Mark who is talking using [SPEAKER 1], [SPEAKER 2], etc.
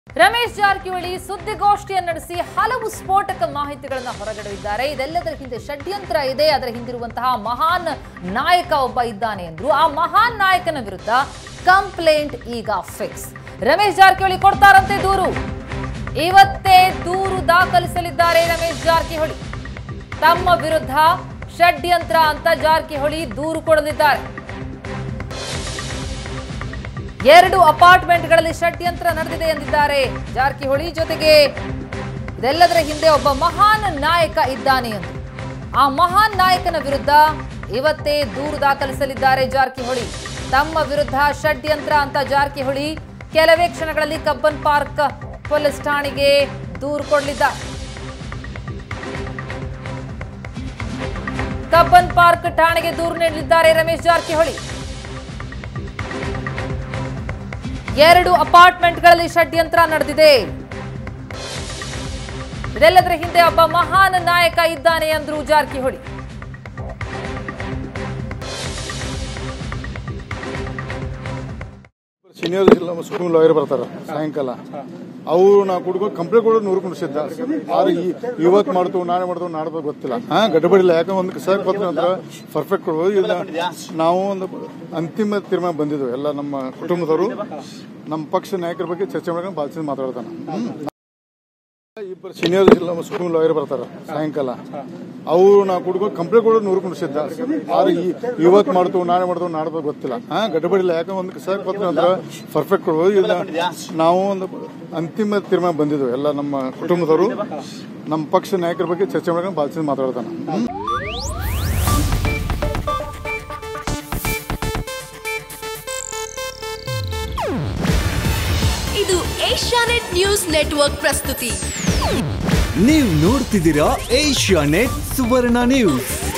[SPEAKER 1] ರಮೇಶ್ ಜಾರಕಿಹೊಳಿ ಸುದ್ದಿಗೋಷ್ಠಿಯನ್ನು ನಡೆಸಿ ಹಲವು ಸ್ಫೋಟಕ ಮಾಹಿತಿಗಳನ್ನು ಹೊರಗಡೆದಿದ್ದಾರೆ ಇದೆಲ್ಲದರ ಹಿಂದೆ ಷಡ್ಯಂತ್ರ ಇದೆ ಅದರ ಹಿಂದಿರುವಂತಹ ಮಹಾನ್ ನಾಯಕ ಒಬ್ಬ ಇದ್ದಾನೆ ಎಂದ್ರು ಆ ಮಹಾನ್ ನಾಯಕನ ವಿರುದ್ಧ ಕಂಪ್ಲೇಂಟ್ ಈಗ ಫಿಕ್ಸ್ ರಮೇಶ್ ಜಾರಕಿಹೊಳಿ ಕೊಡ್ತಾರಂತೆ ದೂರು ಇವತ್ತೇ ದೂರು ದಾಖಲಿಸಲಿದ್ದಾರೆ ರಮೇಶ್ ಜಾರಕಿಹೊಳಿ ತಮ್ಮ ವಿರುದ್ಧ ಷಡ್ಯಂತ್ರ ಅಂತ ಜಾರಕಿಹೊಳಿ ದೂರು ಕೊಡಲಿದ್ದಾರೆ ಎರಡು ಅಪಾರ್ಟ್ಮೆಂಟ್ಗಳಲ್ಲಿ ಷಡ್ಯಂತ್ರ ನಡೆದಿದೆ ಎಂದಿದ್ದಾರೆ ಜಾರಕಿಹೊಳಿ ಜೊತೆಗೆ ಇದೆಲ್ಲದರ ಹಿಂದೆ ಒಬ್ಬ ಮಹಾನ್ ನಾಯಕ ಇದ್ದಾನೆ ಎಂದು ಆ ಮಹಾನ್ ನಾಯಕನ ವಿರುದ್ಧ ಇವತ್ತೇ ದೂರು ದಾಖಲಿಸಲಿದ್ದಾರೆ ಜಾರಕಿಹೊಳಿ ತಮ್ಮ ವಿರುದ್ಧ ಷಡ್ಯಂತ್ರ ಅಂತ ಜಾರಕಿಹೊಳಿ ಕೆಲವೇ ಕ್ಷಣಗಳಲ್ಲಿ ಕಬ್ಬನ್ ಪಾರ್ಕ್ ಪೊಲೀಸ್ ಠಾಣೆಗೆ ದೂರು ಕೊಡಲಿದ್ದಾರೆ ಕಬ್ಬನ್ ಪಾರ್ಕ್ ಠಾಣೆಗೆ ದೂರು ನೀಡಲಿದ್ದಾರೆ ರಮೇಶ್ ಜಾರಕಿಹೊಳಿ ಎರಡು ಅಪಾರ್ಟ್ಮೆಂಟ್ಗಳಲ್ಲಿ ಷಡ್ಯಂತ್ರ ನಡೆದಿದೆ ಇದೆಲ್ಲದರ ಹಿಂದೆ ಒಬ್ಬ ಮಹಾನ್ ನಾಯಕ ಇದ್ದಾನೆ ಅಂದ್ರು ಜಾರಕಿಹೊಳಿ
[SPEAKER 2] ಸೀನಿಯರ್ ನಮ್ಮ ಸುಪ್ರೀಂ ಲಾಯರ್ ಬರ್ತಾರ ಸಾಯಂಕಾಲ ಅವ್ರು ನಾ ಕುಡ್ಕೊಂಡು ಕಂಪ್ಲೇಂಟ್ ಕೊಡೋದು ನೂರು ಕುಣಿಸಿದ್ದ ಆದ್ರೆ ಈ- ಇವತ್ತು ಮಾಡ್ತು ನಾಳೆ ಮಾಡ್ತು ನಾಡ್ದು ಗೊತ್ತಿಲ್ಲ ಹಾ ಗಡ್ಬಡಿಲ್ಲ ಯಾಕಂದ್ರೆ ಒಂದು ಸರ್ ಪತ್ರ ನಂತರ ಪರ್ಫೆಕ್ಟ್ ಕೊಡ್ಬೋದು ಇಲ್ಲ ನಾವು ಒಂದು ಅಂತಿಮ ತೀರ್ಮಾನ ಬಂದಿದ್ವು ಎಲ್ಲ ನಮ್ಮ ಕುಟುಂಬದವರು ನಮ್ಮ ಪಕ್ಷ ನಾಯಕರ ಬಗ್ಗೆ ಚರ್ಚೆ ಮಾಡ್ಕೊಂಡು ಬಾಲ್ಸಿಂದ ಮಾತಾಡ್ತಾನೆ ಹ್ಮ್. ಇಬ್ಬರು ಸೀನಿಯರ್ ನಮ್ಮ ಸುಪ್ರೀಂ ಲಾಯರ್ ಬರ್ತಾರ ಸಾಯಂಕಾಲ ಅವ್ರು ನಾ ಕುಡ್ಕೊಂಡು ಕಂಪ್ಲೇಂಟ್ ಕೊಡೋದು ನೂರು ಕುಣಿಸಿದ್ದ ಆದ್ರೆ ಈ- ಇವತ್ತು ಮಾಡ್ತು ನಾಳೆ ಮಾಡ್ತು ನಾಡ್ದು ಗೊತ್ತಿಲ್ಲ ಹಾ ಗಡ್ಬಡಿಲ್ಲ ಯಾಕಂದ್ರೆ ಒಂದು ಸರ್ ಪತ್ರ ನಂತರ ಪರ್ಫೆಕ್ಟ್ ಕೊಡ್ಬೋದು ಇಲ್ಲ ನಾವು ಒಂದು ಅಂತಿಮ ತೀರ್ಮಾನ ಬಂದಿದ್ವು ಎಲ್ಲ ನಮ್ಮ ಕುಟುಂಬದವರು ನಮ್ಮ ಪಕ್ಷ ನಾಯಕರ ಬಗ್ಗೆ ಚರ್ಚೆ ಮಾಡ್ಕೊಂಡು ಬಾಲ್ಸಿಂದ ಮಾತಾಡ್ತಾನೆ ಹ್ಮ್.
[SPEAKER 3] ಇದು ಏಷ್ಯಾನೆಟ್ ನ್ಯೂಸ್ ನೆಟ್ವರ್ಕ್ ಪ್ರಸ್ತುತಿ
[SPEAKER 4] ನೀವು ನೋಡ್ತಿದ್ದೀರಾ ಏಷ್ಯಾ ನೆಟ್ ಸುವರ್ಣ ನ್ಯೂಸ್